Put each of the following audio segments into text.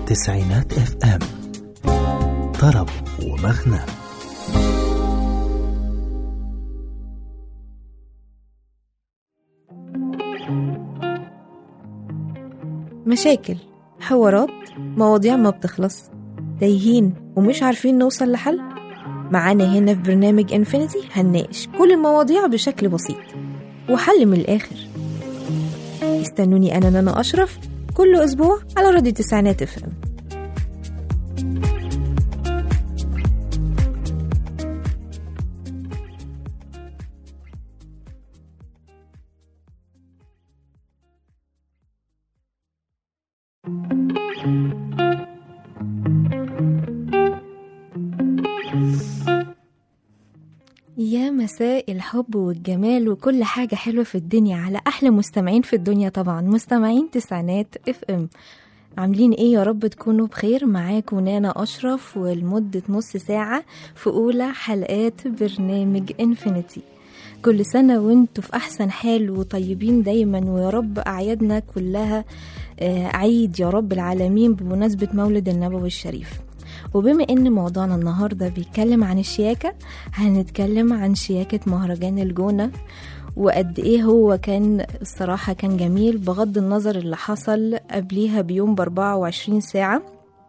تسعينات اف ام طرب ومغنى مشاكل حوارات مواضيع ما بتخلص تايهين ومش عارفين نوصل لحل معانا هنا في برنامج انفينيتي هنناقش كل المواضيع بشكل بسيط وحل من الآخر استنوني أنا نانا أشرف كل أسبوع على راديو تسعينات اف ام يا مساء الحب والجمال وكل حاجة حلوة في الدنيا على أحلى مستمعين في الدنيا طبعا مستمعين تسعينات اف ام عاملين ايه يا رب تكونوا بخير معاكم نانا أشرف ولمدة نص ساعة في أولى حلقات برنامج انفينيتي كل سنة وانتوا في أحسن حال وطيبين دايما ويا رب أعيادنا كلها آه، عيد يا رب العالمين بمناسبة مولد النبوي الشريف وبما ان موضوعنا النهارده بيتكلم عن الشياكه هنتكلم عن شياكه مهرجان الجونه وقد ايه هو كان الصراحه كان جميل بغض النظر اللي حصل قبليها بيوم ب 24 ساعه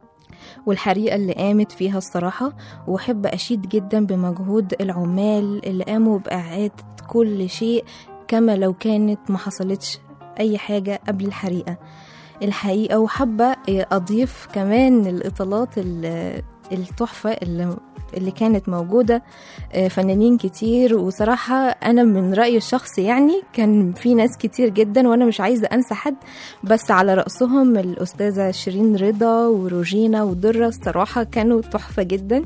والحريقة اللي قامت فيها الصراحة وأحب أشيد جدا بمجهود العمال اللي قاموا بإعادة كل شيء كما لو كانت ما حصلتش أي حاجة قبل الحريقة الحقيقة وحابة أضيف كمان الإطالات ال- التحفة اللي اللي كانت موجودة آه، فنانين كتير وصراحة أنا من رأيي الشخصي يعني كان في ناس كتير جدا وأنا مش عايزة أنسى حد بس على رأسهم الأستاذة شيرين رضا وروجينا ودرة الصراحة كانوا تحفة جدا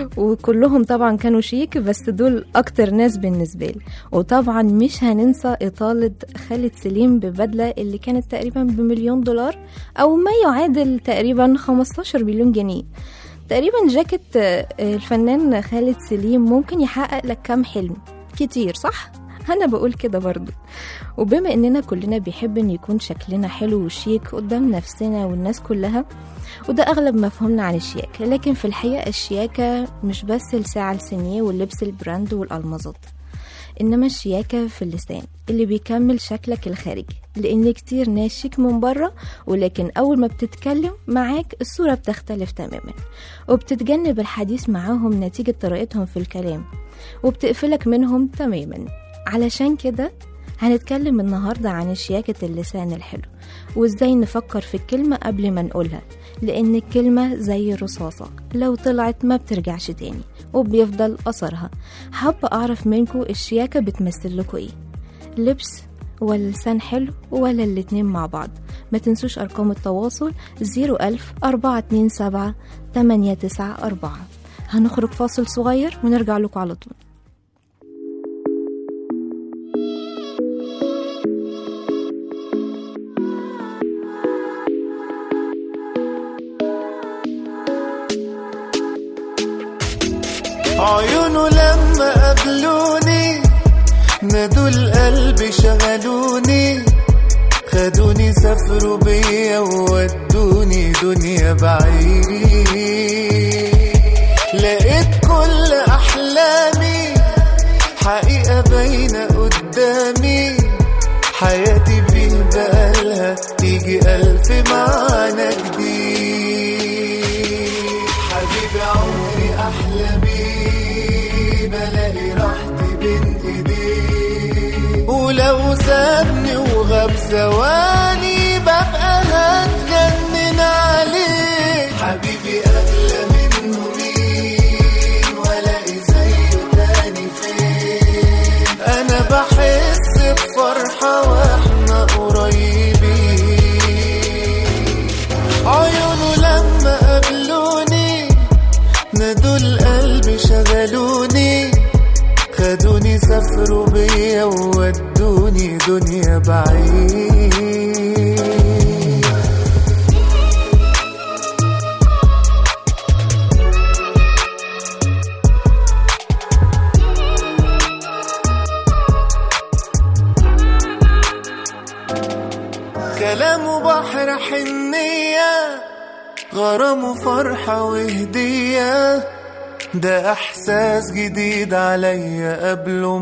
وكلهم طبعا كانوا شيك بس دول أكتر ناس بالنسبة لي وطبعا مش هننسى إطالة خالد سليم ببدلة اللي كانت تقريبا بمليون دولار أو ما يعادل تقريبا 15 مليون جنيه تقريبا جاكيت آه، الفنان خالد سليم ممكن يحقق لك كام حلم كتير صح؟ أنا بقول كده برضو وبما إننا كلنا بيحب إن يكون شكلنا حلو وشيك قدام نفسنا والناس كلها وده أغلب مفهومنا عن الشياكة لكن في الحقيقة الشياكة مش بس الساعة السينية واللبس البراند والألمازات إنما الشياكة في اللسان اللي بيكمل شكلك الخارجي لأن كتير ناس شيك من بره ولكن أول ما بتتكلم معاك الصورة بتختلف تماما وبتتجنب الحديث معاهم نتيجة طريقتهم في الكلام وبتقفلك منهم تماما علشان كده هنتكلم النهاردة عن شياكة اللسان الحلو وازاي نفكر في الكلمة قبل ما نقولها لأن الكلمة زي الرصاصة لو طلعت ما بترجعش تاني وبيفضل أثرها حابة أعرف منكم الشياكة بتمثل لكم إيه لبس ولا لسان حلو ولا الاتنين مع بعض ما تنسوش أرقام التواصل 01000 427 894 هنخرج فاصل صغير ونرجع لكم على طول عيونه لما قابلوني نادوا القلب شغلوني خدوني سافروا بيا وودوني دنيا بعيد لقيت كل احلامي حقيقة باينة قدامي حياتي بيه بقالها تيجي ألف معنى جديد حبيبي عمري أحلى بيه بلاقي راحتي بين إيديه ولو سابني وغاب ثواني ببقى هتجنن عليه حبيبي أغلى منه مين ولاقي زيه تاني فين أنا بحس بفرحة وإحنا قريبين عيونه لما قابلوني نادوا القلب شغلوني خدوني سافروا بيا وودوني دنيا بعيد كلامه بحر حنية غرام وفرحة وهدية ده احساس جديد عليا قبله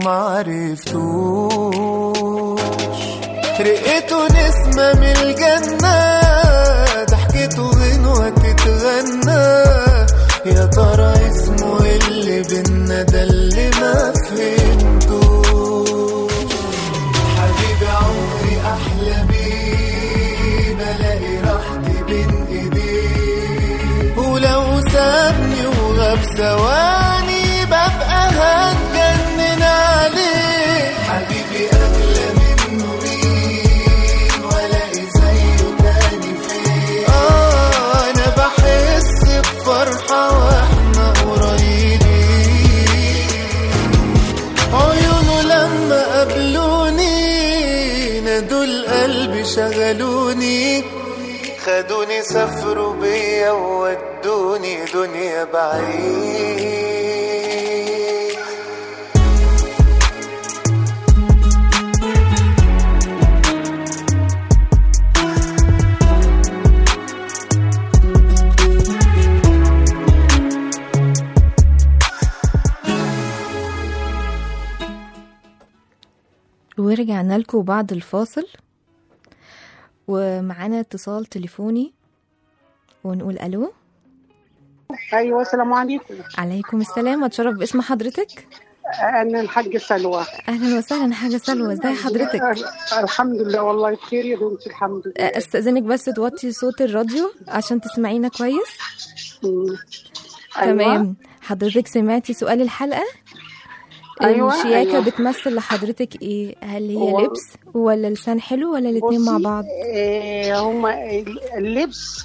معرفتوش رقته نسمة من الجنة ضحكته غنوة تتغنى يا ترى اسمه إيه اللي بينا ده اللي ما فهمتوش حبيبي عمري احلى بيه بلاقي راحتي بين ايديه ولو سابني وغاب ثواني ببقى هتجنن عليه حبيبي اغلى منه مين والاقي زيه تاني فين اه انا بحس بفرحه واحنا قريبين عيونه لما قابلوني نادوا القلب شغلوني خدوني سافروا بيا وودوني دنيا بعيد ورجعنا لكم بعد الفاصل ومعانا اتصال تليفوني ونقول الو ايوه السلام عليكم عليكم السلام اتشرف باسم حضرتك انا الحاجه سلوى اهلا وسهلا حاجه سلوى ازي حضرتك أه، الحمد لله والله بخير يا بنتي الحمد لله استاذنك بس توطي صوت الراديو عشان تسمعينا كويس مم. أيوة. تمام حضرتك سمعتي سؤال الحلقه أيوة، الشياكه أيوة. بتمثل لحضرتك ايه هل هي هو- لبس ولا لسان حلو ولا الاتنين مع بصي، بعض آه هما اللبس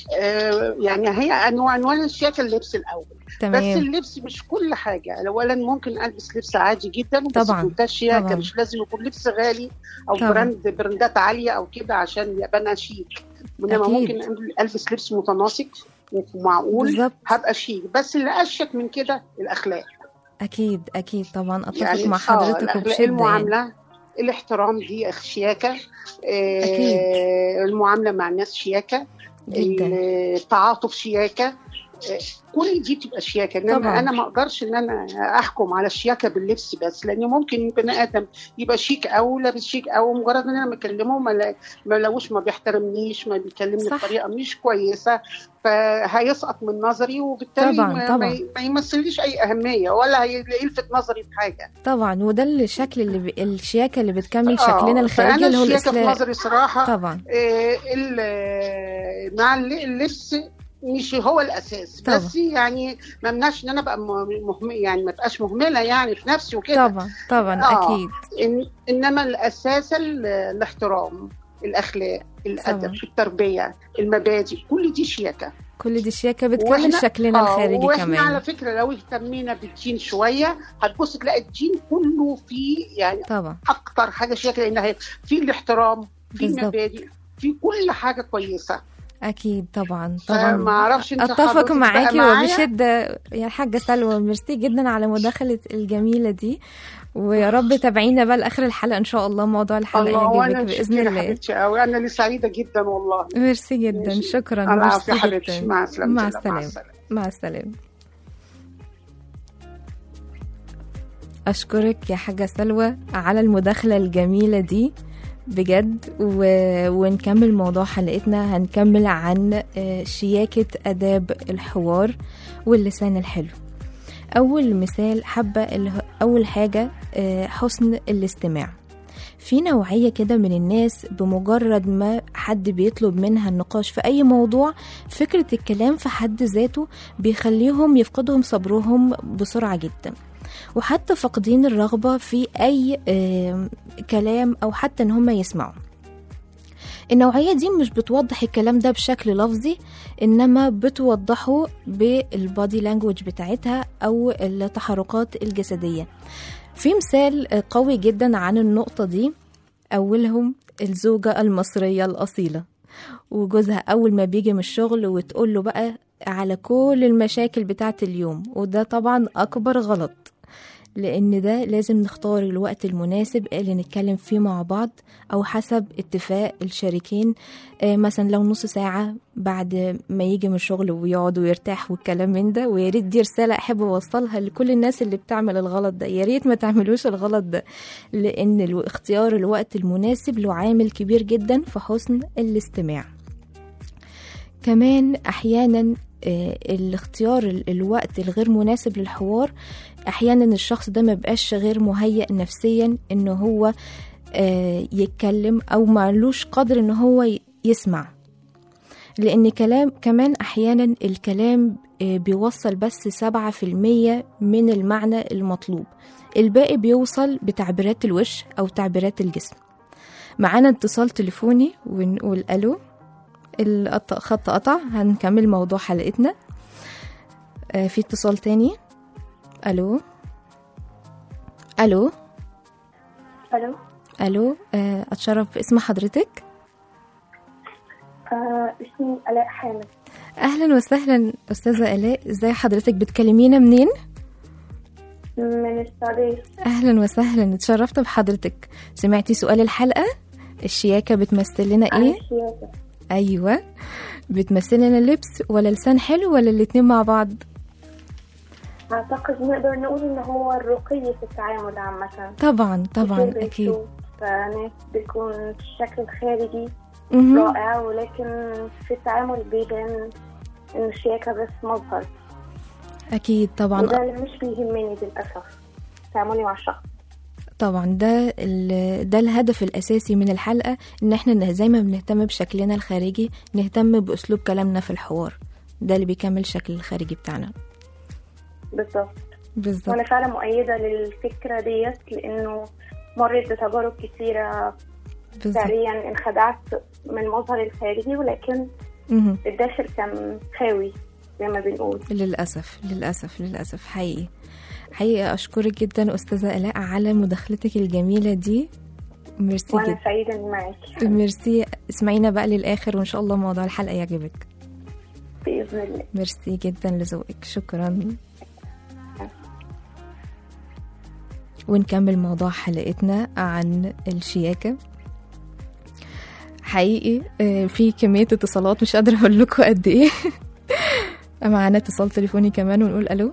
آه يعني هي انواع انواع الشياكه اللبس الاول بس تمام اللبس مش كل حاجه اولا ممكن البس لبس عادي جدا بس طبعاً، يكون ده شياكه طبعاً. مش لازم يكون لبس غالي او طبعاً. براند براندات عاليه او كده عشان يبقى انا شيك انما أكيد. ممكن البس لبس متناسق ومعقول بالظبط هبقى شيك بس اللي اشيك من كده الاخلاق اكيد اكيد طبعا اتفق يعني مع آه، حضرتك الأخلاق، وبشده يعني. المعامله الاحترام دي شياكه آه، أكيد. المعامله مع الناس شياكه جدا التعاطف شياكه آه، كل دي تبقى شياكه انما طبعاً. انا ما اقدرش ان انا احكم على الشياكه باللبس بس لان ممكن بني ادم يبقى شيك او لابس شيك او مجرد ان انا بكلمه ما لا- ما لوش ما بيحترمنيش ما بيكلمني صح. بطريقه مش كويسه فهيسقط من نظري وبالتالي طبعاً، ما, طبعاً. ما- ما يمثليش اي اهميه ولا هيلفت نظري بحاجه طبعا وده الشكل اللي ب... الشياكه اللي بتكمل آه، شكلنا الخارجي فأنا اللي هو الشياكة في الاسلام نظري صراحة طبعا آه، ال- آه، مع الل- اللبس مش هو الاساس طبعا. بس يعني ما مناش ان انا ابقى م- مهم يعني ما ابقاش مهمله يعني في نفسي وكده طبعا طبعا آه. اكيد إن انما الاساس ال- الاحترام الاخلاق الادب طبعا. التربيه المبادئ كل دي شياكه كل دي الشياكه بتكمل وإحنا- شكلنا آه، الخارجي واحنا كمان على فكره لو اهتمينا بالدين شويه هتبص تلاقي الدين كله فيه يعني طبعا اكتر حاجه شياكه لان هي في الاحترام في بالظبط. المبادئ في كل حاجه كويسه اكيد طبعا ما طبعا اعرفش انت اتفق حضرتك بقى معاكي معايا؟ وبشده يا حاجه سلوى ميرسي جدا على مداخله الجميله دي ويا رب تابعينا بقى لاخر الحلقه ان شاء الله موضوع الحلقه الله وانا يعجبك باذن متشكره الله حبيبتي قوي انا اللي سعيده جدا والله ميرسي جدا ماشي. شكرا العفو يا ميرسي حبيبتي جدا مع السلامه مع مع السلامه السلامه مع السلامة أشكرك يا حاجة سلوى على المداخلة الجميلة دي بجد و... ونكمل موضوع حلقتنا هنكمل عن آه، شياكة أداب الحوار واللسان الحلو أول مثال حابة اله- أول حاجة آه، حسن الاستماع في نوعية كده من الناس بمجرد ما حد بيطلب منها النقاش في أي موضوع فكرة الكلام في حد ذاته بيخليهم يفقدهم صبرهم بسرعة جدا وحتى فاقدين الرغبة في أي آم، كلام أو حتى إن هم يسمعوا النوعية دي مش بتوضح الكلام ده بشكل لفظي إنما بتوضحه بالبادي لانجوج بتاعتها أو التحركات الجسدية في مثال آه، قوي جدا عن النقطة دي أولهم الزوجة المصرية الأصيلة وجوزها أول ما بيجي من الشغل وتقول له بقى على كل المشاكل بتاعت اليوم وده طبعا أكبر غلط لأن ده لازم نختار الوقت المناسب اللي نتكلم فيه مع بعض أو حسب اتفاق الشريكين آه، مثلا لو نص ساعة بعد ما يجي من الشغل ويقعد ويرتاح والكلام من ده ويا ريت دي رسالة أحب أوصلها لكل الناس اللي بتعمل الغلط ده يا ريت ما تعملوش الغلط ده لأن الو- اختيار الوقت المناسب له عامل كبير جدا في حسن الاستماع كمان أحيانا آه، الاختيار ال- الوقت الغير مناسب للحوار احيانا الشخص ده ما بقاش غير مهيئ نفسيا ان هو آه، يتكلم او معلوش قدر ان هو ي- يسمع لان كلام كمان احيانا الكلام آه، بيوصل بس سبعة في المية من المعنى المطلوب الباقي بيوصل بتعبيرات الوش او تعبيرات الجسم معانا اتصال تليفوني ونقول الو الخط خط قطع هنكمل موضوع حلقتنا آه، في اتصال تاني الو الو الو الو آه، اتشرف باسم حضرتك آه اسمي الاء حامد اهلا وسهلا استاذه الاء ازاي حضرتك بتكلمينا منين من السعوديه اهلا وسهلا اتشرفت بحضرتك سمعتي سؤال الحلقه الشياكه بتمثل لنا عن ايه السياسه ايوه بتمثل لنا لبس ولا لسان حلو ولا الاتنين مع بعض اعتقد نقدر نقول ان هو الرقي في التعامل عامه طبعا طبعا كتير اكيد بنشوف ناس بيكون الشكل الخارجي مهم. رائع ولكن في التعامل بيبان ان الشياكه بس مظهر اكيد طبعا وده اللي مش بيهمني للاسف تعاملي مع الشخص طبعا ده ال- ده الهدف الاساسي من الحلقه ان احنا نه- زي ما بنهتم بشكلنا الخارجي نهتم باسلوب كلامنا في الحوار ده اللي بيكمل الشكل الخارجي بتاعنا بالظبط بالظبط وانا فعلا مؤيده للفكره ديت لانه مريت بتجارب كتيره بالظبط فعليا انخدعت من المظهر الخارجي ولكن مهم. الداخل كان خاوي زي ما بنقول للاسف للاسف للاسف حقيقي حقيقي اشكرك جدا استاذه الاء على مداخلتك الجميله دي ميرسي وانا جدا سعيده اني معاكي ميرسي اسمعينا بقى للاخر وان شاء الله موضوع الحلقه يعجبك باذن الله ميرسي جدا لذوقك شكرا ونكمل موضوع حلقتنا عن الشياكة حقيقي آه، في كمية اتصالات مش قادرة أقول لكم قد إيه معانا اتصال تليفوني كمان ونقول ألو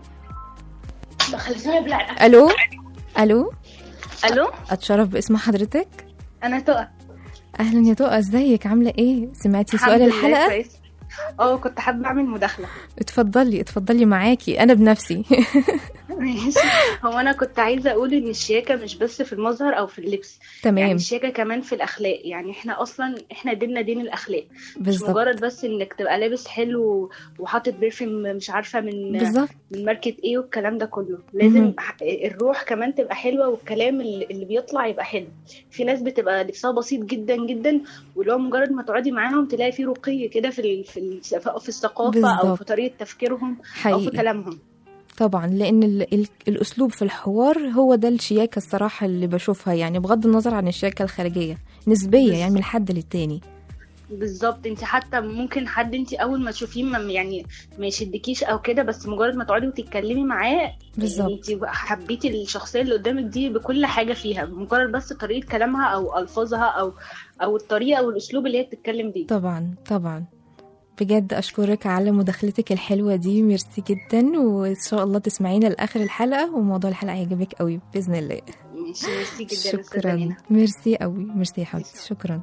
ألو ألو الو أتشرف باسم حضرتك انا تقى أهلا يا تقى ازيك عاملة إيه سمعتي الحمد سؤال لله الحلقة كويس. اه كنت حابه اعمل مداخله اتفضلي اتفضلي معاكي أنا بنفسي ماشي هو انا كنت عايزه اقول ان الشياكه مش بس في المظهر او في اللبس يعني تمام الشياكه كمان في الاخلاق يعني احنا اصلا احنا ديننا دين الاخلاق مش بالظبط مجرد بس انك تبقى لابس حلو وحاطط برفيوم مش عارفه من بالظبط من ماركه ايه والكلام ده كله لازم مهم. ح- الروح كمان تبقى حلوه والكلام اللي اللي بيطلع يبقى حلو في ناس بتبقى لبسها بسيط جدا جدا واللي هو مجرد ما تقعدي معاهم تلاقي في رقي كده في ال- في ال- سواء في الثقافه او بالظبط. في طريقه تفكيرهم او في حقيقي كلامهم طبعا لان ال ال الاسلوب في الحوار هو ده الشياكه الصراحه اللي بشوفها يعني بغض النظر عن الشياكه الخارجيه نسبيه بس- يعني من حد للتاني بالظبط انت حتى ممكن حد انت اول ما تشوفيه ما يعني ما يشدكيش او كده بس مجرد ما تقعدي وتتكلمي معاه بالظبط. يعني انت حبيتي الشخصيه اللي قدامك دي بكل حاجه فيها مجرد بس طريقه كلامها او الفاظها او او الطريقه او الاسلوب اللي هي بتتكلم بيه طبعا طبعا بجد اشكرك على مداخلتك الحلوه دي ميرسي جدا وان شاء الله تسمعينا لاخر الحلقه وموضوع الحلقه يعجبك قوي باذن الله ماشي ميرسي جدا أستاذة شكرا منى. ميرسي قوي ميرسي يا حبيبتي شكرا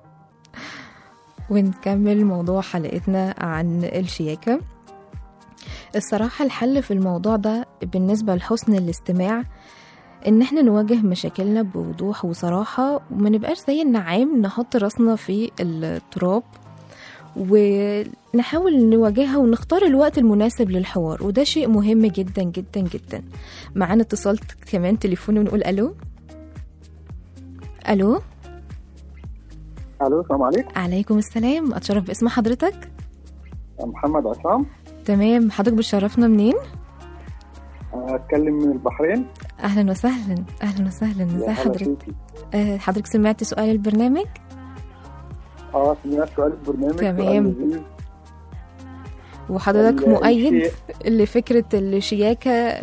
ونكمل موضوع حلقتنا عن الشياكة الصراحة الحل في الموضوع ده بالنسبة لحسن الاستماع ان احنا نواجه مشاكلنا بوضوح وصراحة وما نبقاش زي النعام نحط راسنا في التراب ونحاول نواجهها ونختار الوقت المناسب للحوار وده شيء مهم جدا جدا جدا معانا اتصال كمان تليفوني ونقول الو الو الو السلام عليكم عليكم السلام اتشرف باسم حضرتك محمد عصام تمام حضرتك بتشرفنا منين أنا اتكلم من البحرين اهلا وسهلا اهلا وسهلا يا ازي هلا حضرتك فيكي. آه، حضرتك سمعتي سؤال البرنامج اه سمعت سؤال البرنامج تمام. سؤال لذيذ. وحضرتك ال- مؤيد الشيء- لفكرة الشياكة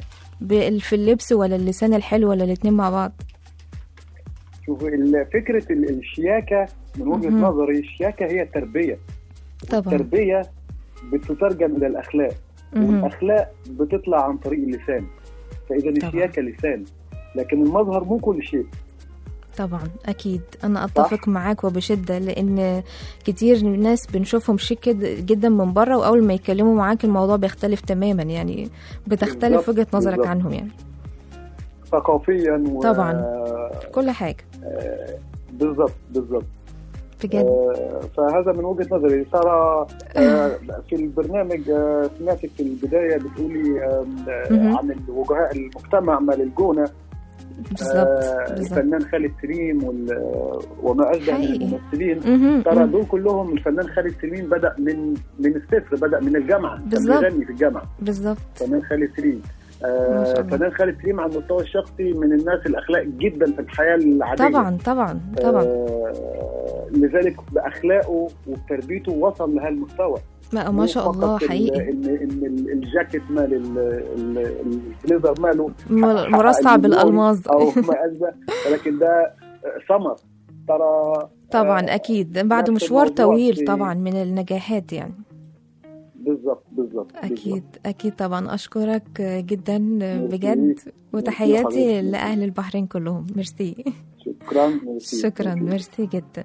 ب- في اللبس ولا اللسان الحلو ولا الاتنين مع بعض شوف ال- فكره ال- الشياكه من وجهه مهم. نظري الشياكه هي التربيه طبعا التربيه بتترجم الى الاخلاق مهم. والاخلاق بتطلع عن طريق اللسان فاذا طبعا. الشياكه لسان لكن المظهر مو كل شيء طبعا اكيد انا اتفق معاك وبشده لان كتير ناس بنشوفهم شيك كد- جدا من بره واول ما يتكلموا معاك الموضوع بيختلف تماما يعني بتختلف بالظبط، وجهه نظرك بالظبط. عنهم يعني ثقافيا و... طبعاً. كل حاجه آه، بالضبط بالضبط بجد آه، فهذا من وجهه نظري ساره آه، في البرنامج آه، سمعتك في البدايه بتقولي آم، آه، مهم. عن وجهاء المجتمع مال الجونه بالظبط آه، بالظبط الفنان خالد سليم وال- وما اشبه من حقيقي. الممثلين مهم، ترى مهم. دول كلهم الفنان خالد سليم بدا من من الصفر بدا من الجامعه كان بالظبط. بيغني في الجامعه بالظبط فنان خالد سليم ما آه شاء الله. فنان خالد سليم على المستوى الشخصي من الناس الاخلاق جدا في الحياه العاديه طبعا طبعا طبعا آه لذلك باخلاقه وبتربيته وصل لهالمستوى ما, مو ما شاء فقط الله ال- حقيقي ان ان ال- الجاكيت مال ال- ال- البليزر ماله م- حقق مرصع المليون بالالماظ او ما اشبه ولكن ده ثمر ترى طبعا آه، اكيد بعد نفس مشوار الموضوع طويل في- طبعا من النجاحات يعني بالضبط بالضبط اكيد اكيد طبعا اشكرك جدا ميرسي. بجد ميرسي وتحياتي حبيبتي. لاهل البحرين كلهم ميرسي شكرا ميرسي. شكرا ميرسي. ميرسي جدا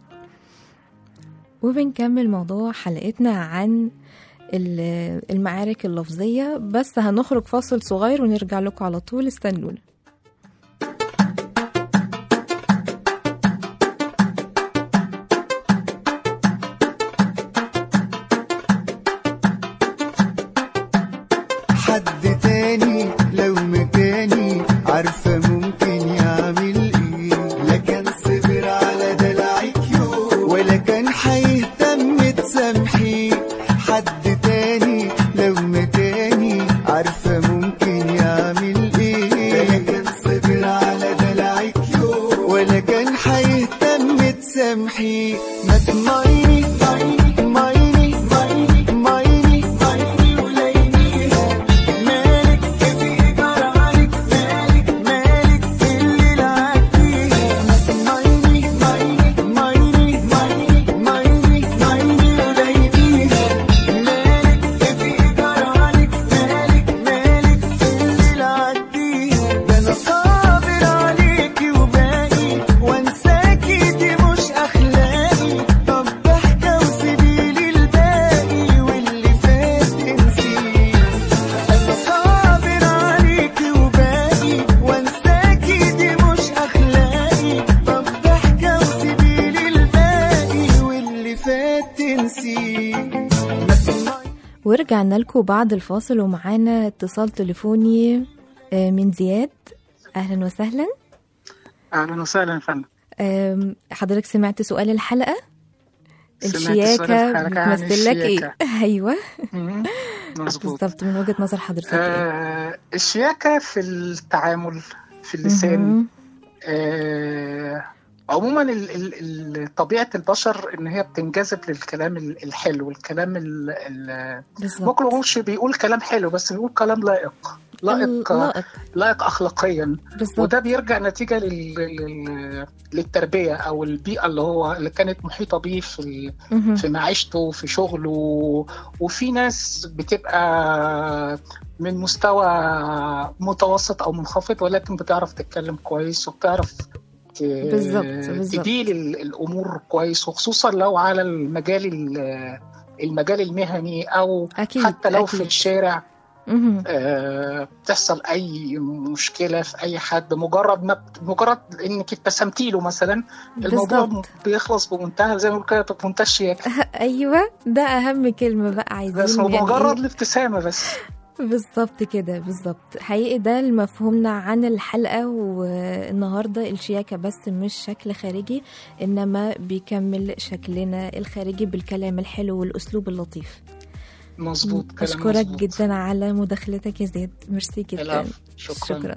وبنكمل موضوع حلقتنا عن ال- المعارك اللفظية بس هنخرج فاصل صغير ونرجع لكم على طول استنونا حد تاني لو مكاني عارفة ممكن يعمل ايه لا كان صبر على دلعك يوم ولا كان هيهتم تسامحي حد تاني لو مكاني عارفة ممكن يعمل ايه لا كان صبر على دلعك يوم ولا كان هيهتم تسامحي ما تمايني مايني مايني مايني مايني مايني ولينيها مالك في جرعك مالك مالك اللي عديها مايني مايني مايني مايني مايني مايني ولينيها مالك في جرعك مالك مالك اللي عديها ده انا صابر عليكي وباقي وانساكي دي مش اخلاقي طب ضحكه وسيبيلي الباقي واللي فات انسيه انا صابر عليكي وباقي وانساكي دي مش اخلاقي طب ضحكه وسيبيلي الباقي واللي فات تنسيه ورجعنا لكم بعد الفاصل ومعانا اتصال تليفوني آه، من زياد اهلا وسهلا اهلا وسهلا يا فندم آم، حضرتك سمعت سؤال الحلقة سمعت سؤال الشياكة الحلقة عن بتمثل لك ايه الشياكة. ايوه مم. مظبوط بالظبط من وجهة نظر حضرتك ايه آه الشياكة في التعامل في اللسان مهم. آه عموما ال ال ال طبيعة البشر ان هي بتنجذب للكلام ال- الحلو الكلام ال ال بالظبط ممكن مش بيقول كلام حلو بس بيقول كلام لائق لائق لائق لائق اخلاقيا بالظبط وده بيرجع نتيجة لل... لل... للتربية أو البيئة اللي هو اللي كانت محيطة بيه في ال... مهم. في معيشته في شغله وفي ناس بتبقى من مستوى متوسط أو منخفض ولكن بتعرف تتكلم كويس وبتعرف ت- بالظبط، بالظبط. تدير ال- الأمور كويس وخصوصا لو على المجال ال- المجال المهني أو اكيد حتى لو أكيد. في الشارع مهم. آه، بتحصل اي مشكله في اي حد مجرد ما بت- مجرد انك ابتسمتي له مثلا الموضوع بالظبط بيخلص بمنتهى زي ما بقول كده بمنتهى الشياكه ايوه ده اهم كلمة بقى عايزين بس يعني مجرد إيه؟ الابتسامه بس بالظبط كده بالظبط حقيقي ده المفهومنا عن الحلقة والنهاردة الشياكة بس مش شكل خارجي إنما بيكمل شكلنا الخارجي بالكلام الحلو والأسلوب اللطيف مظبوط كلام أشكرك مظبوط. جدا على مداخلتك يا زياد ميرسي جدا العفو شكرا, شكرا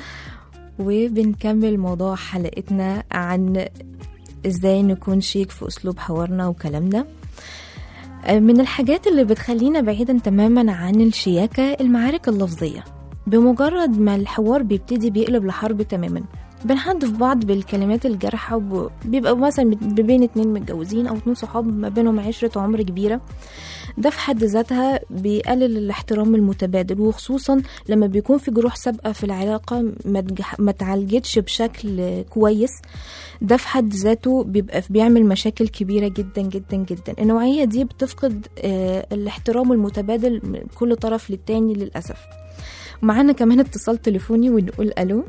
وبنكمل موضوع حلقتنا عن ازاي نكون شيك في اسلوب حوارنا وكلامنا من الحاجات اللي بتخلينا بعيدا تماما عن الشياكة المعارك اللفظية بمجرد ما الحوار بيبتدي بيقلب لحرب تماما بنحدف بعض بالكلمات الجارحة وبيبقى مثلا بين اتنين متجوزين أو اتنين صحاب ما بينهم عشرة عمر كبيرة ده في حد ذاتها بيقلل الاحترام المتبادل وخصوصا لما بيكون في جروح سابقة في العلاقة ما تجح- ما تعالجتش بشكل كويس ده في حد ذاته بيبقى بيعمل مشاكل كبيرة جدا جدا جدا النوعية دي بتفقد آه، الاحترام المتبادل من كل طرف للتاني للأسف معانا كمان اتصال تليفوني ونقول ألو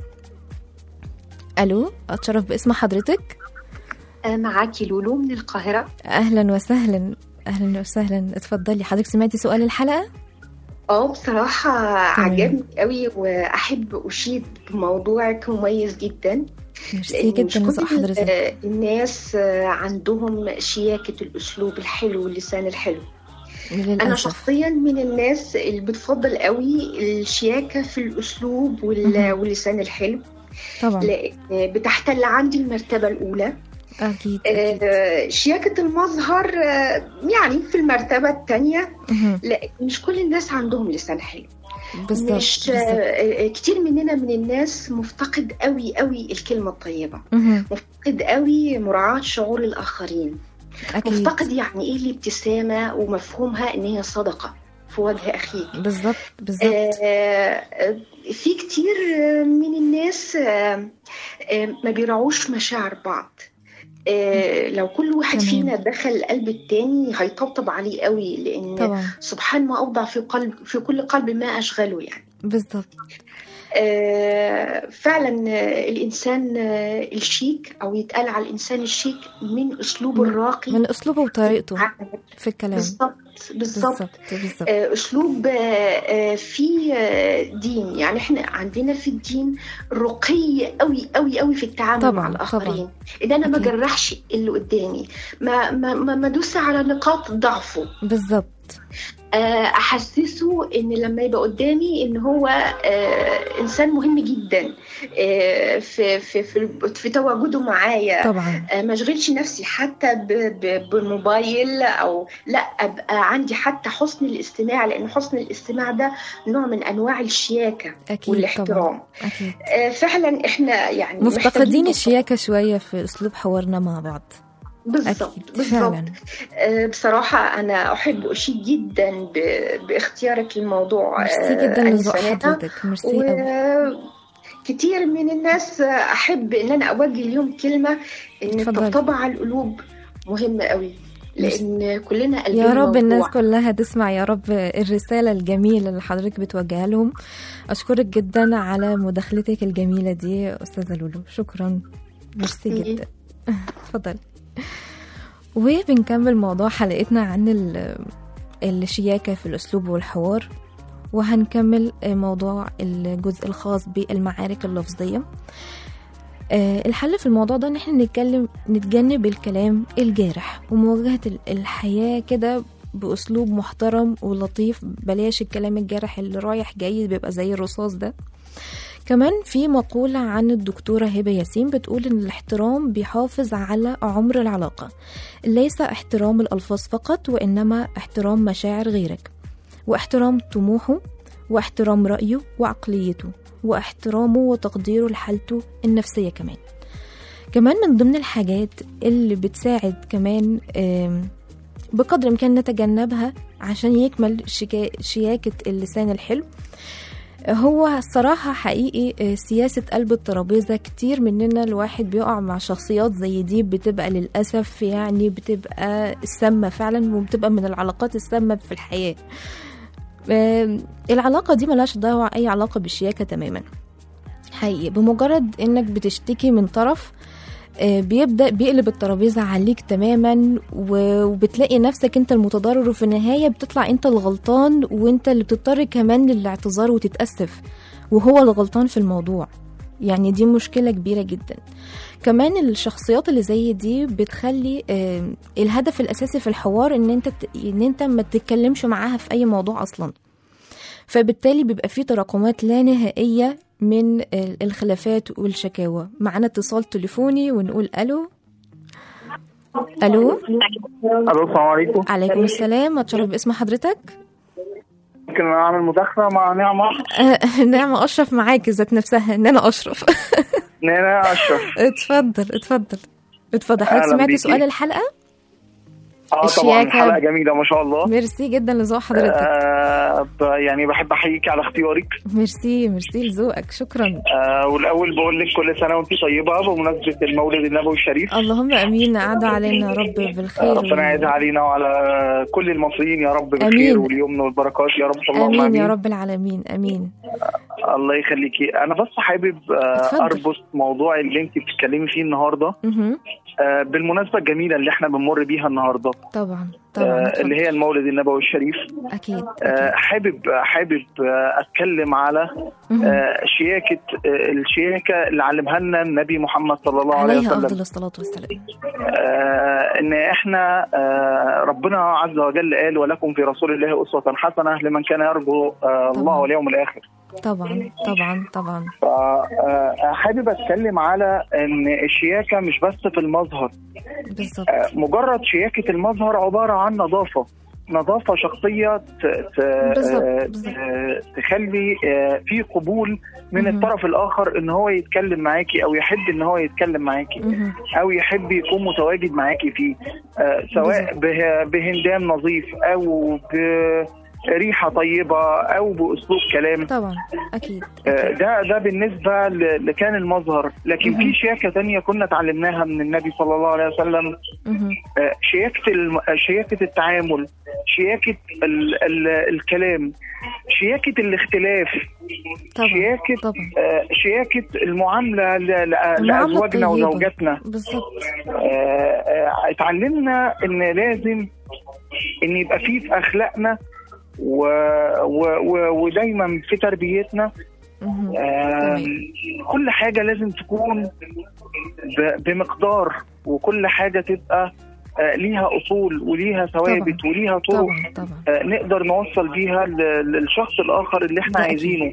ألو أتشرف باسم حضرتك معاكي لولو من القاهرة أهلا وسهلا أهلا وسهلا اتفضلي حضرتك سمعتي سؤال الحلقة اه بصراحة عجبني قوي وأحب أشيد بموضوعك مميز جدا ميرسي لأن مش جدا كل لذوق حضرتك آه، الناس آه، عندهم شياكة الأسلوب الحلو واللسان الحلو أنا للأسف شخصيا من الناس اللي بتفضل قوي الشياكة في الأسلوب وال- مهم. واللسان الحلو طبعا لأن بتحتل عندي المرتبة الأولى أكيد أكيد آه، شياكة المظهر آه، يعني في المرتبة الثانية مهم. لا مش كل الناس عندهم لسان حلو بالظبط مش بالظبط. آه، كتير مننا من الناس مفتقد قوي قوي الكلمة الطيبة مهم. مفتقد قوي مراعاة شعور الآخرين أكيد مفتقد يعني إيه الابتسامة ومفهومها إن هي صدقة في وجه أخيك بالظبط بالظبط آه، آه، في كتير آه، من الناس آه، آه، ما بيراعوش مشاعر بعض آه، لو كل واحد تمام. فينا دخل قلب التاني هيطبطب عليه قوي لان طبعا سبحان ما اوضع في قلب في كل قلب ما اشغله يعني بالظبط آه، فعلا آه، الانسان آه، الشيك او يتقال على الانسان الشيك من اسلوبه من- الراقي من أسلوبه وطريقته عامل. في الكلام بالظبط بالظبط بالظبط بالظبط آه، اسلوب آه، آه، في آه، دين يعني احنا عندنا في الدين رقي قوي قوي قوي في التعامل طبعاً، مع الاخرين طبعاً. ان انا ما أكيد. جرحش اللي قدامي ما ما ما ما ادوس على نقاط ضعفه بالظبط آه، احسسه ان لما يبقى قدامي ان هو آه، انسان مهم جدا آه، في في في, في تواجده معايا طبعا آه، ما اشغلش نفسي حتى ب- ب- بالموبايل او لا ابقى عندي حتى حسن الاستماع لان حسن الاستماع ده نوع من انواع الشياكه أكيد طبعا والاحترام أكيد آه، فعلا احنا يعني مفتقدين محتاجين الشياكة شوية في أسلوب حوارنا مع بعض بالظبط أكيد بالظبط فعلا آه، بصراحة أنا أحب أشيد جدا ب- باختيارك للموضوع ميرسي آه، جدا لذوق أنسة ندى. حضرتك ميرسي أوي كتير من الناس آه، أحب إن أنا أوجه اليوم كلمة إن اتفضلي. الطبطبة على القلوب مهمة قوي لأن كلنا قلبنا يا رب الناس موجوع. كلها تسمع يا رب الرسالة الجميلة اللي حضرتك بتوجهها لهم أشكرك جدا على مداخلتك الجميلة دي أستاذة لولو شكرا ميرسي ميرسي. جدا اتفضل وبنكمل موضوع حلقتنا عن ال- الشياكة في الأسلوب والحوار وهنكمل موضوع الجزء الخاص بالمعارك اللفظية آه، الحل في الموضوع ده ان احنا نتكلم نتجنب الكلام الجارح ومواجهة ال- الحياة كده بأسلوب محترم ولطيف بلاش الكلام الجارح اللي رايح جاي بيبقى زي الرصاص ده كمان في مقولة عن الدكتورة هبة ياسين بتقول إن الاحترام بيحافظ على عمر العلاقة ليس احترام الألفاظ فقط وإنما احترام مشاعر غيرك واحترام طموحه واحترام رأيه وعقليته واحترامه وتقديره لحالته النفسية كمان كمان من ضمن الحاجات اللي بتساعد كمان آم، بقدر الإمكان نتجنبها عشان يكمل شكا- شياكة اللسان الحلو هو الصراحة حقيقي آه، سياسة قلب الترابيزة كتير مننا الواحد بيقع مع شخصيات زي دي بتبقى للأسف يعني بتبقى السامة فعلا وبتبقى من العلاقات السامة في الحياة آم، العلاقة دي ملهاش دعوة أي علاقة بالشياكة تماما حقيقي بمجرد إنك بتشتكي من طرف آه، بيبدأ بيقلب الترابيزة عليك تماما و- وبتلاقي نفسك انت المتضرر وفي النهاية بتطلع انت الغلطان وانت اللي بتضطر كمان للاعتذار وتتأسف وهو الغلطان في الموضوع يعني دي مشكلة كبيرة جدا كمان الشخصيات اللي زي دي بتخلي آه، الهدف الأساسي في الحوار ان انت ت- ان انت ما تتكلمش معاها في اي موضوع اصلا فبالتالي بيبقى في تراكمات لا نهائية من ال- الخلافات والشكاوى معانا اتصال تليفوني ونقول ألو ألو الو السلام عليكم عليكم السلام أتشرف باسم حضرتك ممكن اعمل مداخله مع نعمه آه، نعمة أشرف معاك ذات نفسها إن أنا أشرف نانا اشرف اتفضل اتفضل اتفضل حضرتك أهلا سمعتي بيكي. سؤال الحلقة؟ اه طبعا الشياكة. حلقه جميله ما شاء الله ميرسي جدا لذوق حضرتك آه ب- يعني بحب احييكي على اختيارك ميرسي ميرسي لذوقك شكرا آه والاول بقول لك كل سنه وانت طيبه بمناسبه المولد النبوي الشريف اللهم امين عاد علينا يا رب آه، بالخير ربنا يعيدها علينا وعلى كل المصريين يا رب آمين. بالخير واليمن والبركات يا رب اللهم امين امين يا رب العالمين امين الله يخليكي انا بس حابب آه، اتفضل. اربط موضوع اللي انت بتتكلمي فيه النهارده مهم. آه، بالمناسبه الجميله اللي احنا بنمر بيها النهارده طبعا طبعا آه، اتفضل. اللي هي المولد النبوي الشريف اكيد آه، حابب حابب آه، اتكلم على مهم. آه، شياكه آه، الشياكه اللي علمها لنا النبي محمد صلى الله عليه عليها وسلم افضل الصلاه والسلام آه، ان احنا آه، ربنا عز وجل قال ولكم في رسول الله اسوه حسنه لمن كان يرجو آه، الله طبعا. واليوم الاخر طبعا طبعا طبعا فحابب اتكلم على ان الشياكه مش بس في المظهر بالظبط آه، مجرد شياكه المظهر عباره عن نظافه نظافه شخصيه ت- ت- بالظبط، آه، بالظبط. آه، تخلي آه، في قبول من مهم. الطرف الاخر ان هو يتكلم معاكي او يحب ان هو يتكلم معاكي مهم. او يحب يكون متواجد معاكي فيه آه، سواء به- بهندام نظيف او بريحه طيبه او باسلوب كلام طبعا اكيد آه، ده ده بالنسبه ل- لكان المظهر لكن مهم. في شياكه تانية كنا اتعلمناها من النبي صلى الله عليه وسلم مهم. آه، شياكه الم... آه، شياكه التعامل شياكه ال... ال... الكلام شياكه الاختلاف طبعا شياكه طبعا آه، شياكه المعامله ل... ل... المعاملة لازواجنا الطيبة. وزوجاتنا بالظبط آه، آه، اتعلمنا ان لازم ان يبقى فيه في اخلاقنا و... و... و... ودايما في تربيتنا مهم. آه، تمام. كل حاجه لازم تكون ب... بمقدار وكل حاجه تبقى آه، ليها اصول وليها ثوابت وليها طرق طبعا طبعا آه، نقدر نوصل بيها ل- للشخص الاخر اللي احنا ده أكيد. عايزينه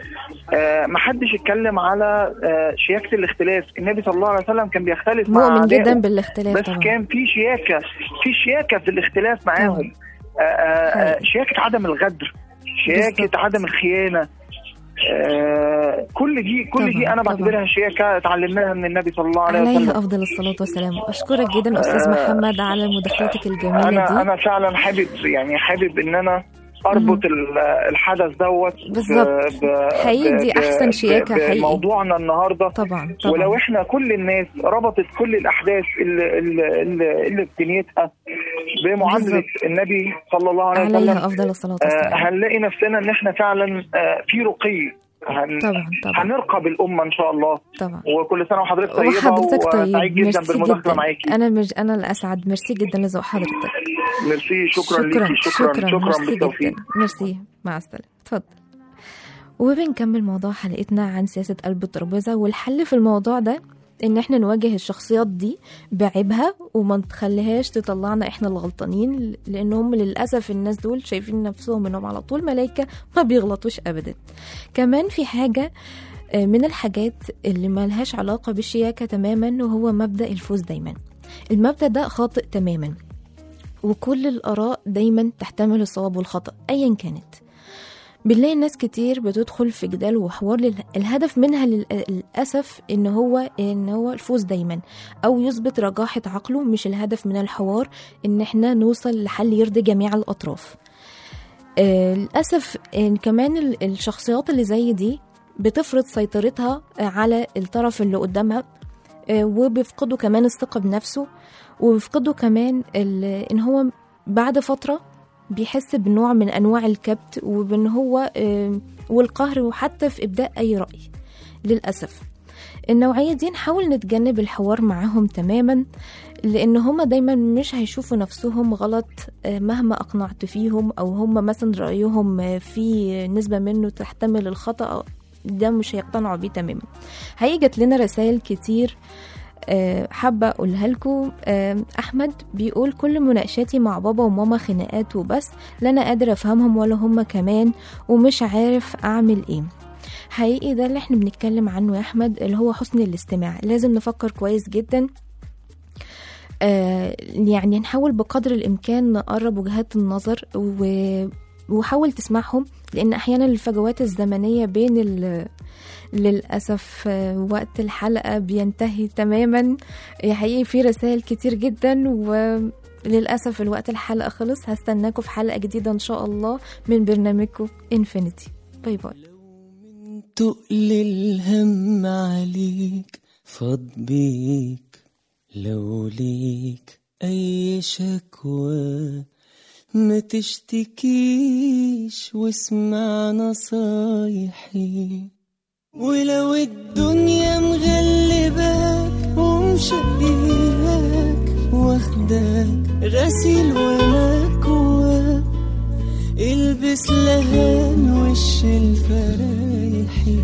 آه، محدش اتكلم على آه، شياكه الاختلاف النبي صلى الله عليه وسلم كان بيختلف مع مؤمن أعدائه. جدا بالاختلاف بس طبعا كان في شياكه في شياكه في الاختلاف معاهم آه، آه، آه، حقيقي. شياكه عدم الغدر شياكه بالظبط. عدم الخيانه آه، كل دي كل طبعاً، دي انا طبعاً. بعتبرها شياكه اتعلمناها من النبي صلى الله عليه عليه وسلم افضل الصلاه والسلام اشكرك جدا استاذ آه، محمد على مداخلتك الجميله انا دي انا فعلا حابب يعني حابب ان انا اربط ال- الحدث دوت ب- بالظبط. ب- حقيقي دي ب- أحسن ب- شياكة حقيقي. بموضوعنا النهارده طبعا طبعا ولو احنا كل الناس ربطت كل الاحداث اللي اللي, اللي, اللي في دنيتها بمعامله بالظبط. النبي صلى الله عليه وسلم عليها افضل الصلاه آه والسلام هنلاقي نفسنا ان احنا فعلا آه في رقي هن طبعا طبعا هنرقى بالامه ان شاء الله طبعا وكل سنه وحضرتك طيبه وحضرتك طيب وسعيد جدا ميرسي بالمداخله جدا معاكي انا مش انا الاسعد ميرسي جدا لذوق حضرتك ميرسي شكرا, شكرا ليكي شكرا شكرا, ميرسي بالتوفيق جدا ميرسي مع السلامه اتفضل وبنكمل موضوع حلقتنا عن سياسة قلب الترابيزة والحل في الموضوع ده ان احنا نواجه الشخصيات دي بعيبها وما نخليهاش تطلعنا احنا الغلطانين لان هم للاسف الناس دول شايفين نفسهم انهم على طول ملايكة ما بيغلطوش ابدا كمان في حاجة آه، من الحاجات اللي ملهاش علاقة بالشياكة تماما وهو مبدأ الفوز دايما المبدأ ده خاطئ تماما وكل الآراء دايما تحتمل الصواب والخطأ أيا كانت بنلاقي ناس كتير بتدخل في جدال وحوار لل- الهدف منها لل- للأسف إن هو إن هو الفوز دايما أو يثبت رجاحة عقله مش الهدف من الحوار إن إحنا نوصل لحل يرضي جميع الأطراف آه للأسف إن كمان ال- الشخصيات اللي زي دي بتفرض سيطرتها آه، على الطرف اللي قدامها آه، وبيفقدوا كمان الثقة بنفسه وبيفقدوا كمان ال- إن هو بعد فترة بيحس بنوع من أنواع الكبت وبإن هو آه، والقهر وحتى في إبداء أي رأي للأسف النوعية دي نحاول نتجنب الحوار معاهم تماما لأن هما دايما مش هيشوفوا نفسهم غلط آه، مهما أقنعت فيهم أو هما مثلا رأيهم آه، في نسبة منه تحتمل الخطأ ده مش هيقتنعوا بيه تماما هيجت لنا رسائل كتير آه، حابة أقولها لكم آه، أحمد بيقول كل مناقشاتي مع بابا وماما خناقات وبس لا أنا قادر أفهمهم ولا هما كمان ومش عارف أعمل إيه حقيقي ده اللي احنا بنتكلم عنه يا أحمد اللي هو حسن الاستماع لازم نفكر كويس جدا آه يعني نحاول بقدر الإمكان نقرب وجهات النظر و وحاول تسمعهم لان احيانا الفجوات الزمنيه بين ال للأسف آه، وقت الحلقة بينتهي تماما يا حقيقي في رسائل كتير جدا وللأسف الوقت الحلقة خلص هستناكم في حلقة جديدة إن شاء الله من برنامجكم انفينيتي باي باي تقل الهم عليك فاض بيك لو ليك أي شكوى ما تشتكيش واسمع نصايحي ولو الدنيا مغلباك ومشقياك واخداك غسيل ومكواك البس لهان وش الفرايحي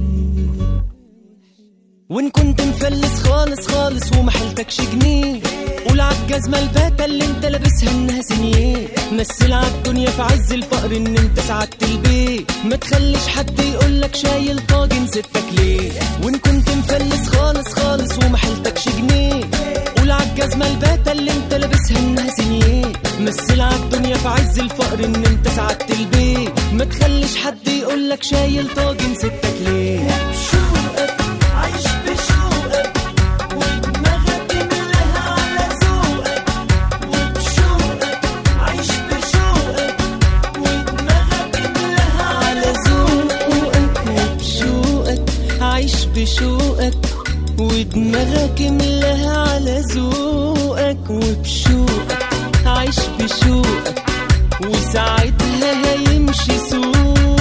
وان كنت مفلس خالص خالص ومحلتكش جنيه قول عالجزمة الباتة اللي انت لابسها انها سنيه مثل عالدنيا في عز الفقر ان انت سعدت البيت ما تخليش حد يقولك شايل طاجن ستك ليه وان كنت مفلس خالص خالص ومحلتكش جنيه قول عالجزمة الباتة اللي انت لابسها انها سنيه مثل عالدنيا في عز الفقر ان انت سعدت البيت ما تخليش حد يقولك شايل طاجن ستك ليه بشوقك عايش بشوقك ودماغك ملاها على ذوقك وبشوقك عايش بشوقك ودماغك ملاها على ذوقك وبشوقك عايش بشوقك ودماغك ملاها على ذوقك وبشوقك عايش بشوقك وساعتها هيمشي سوقك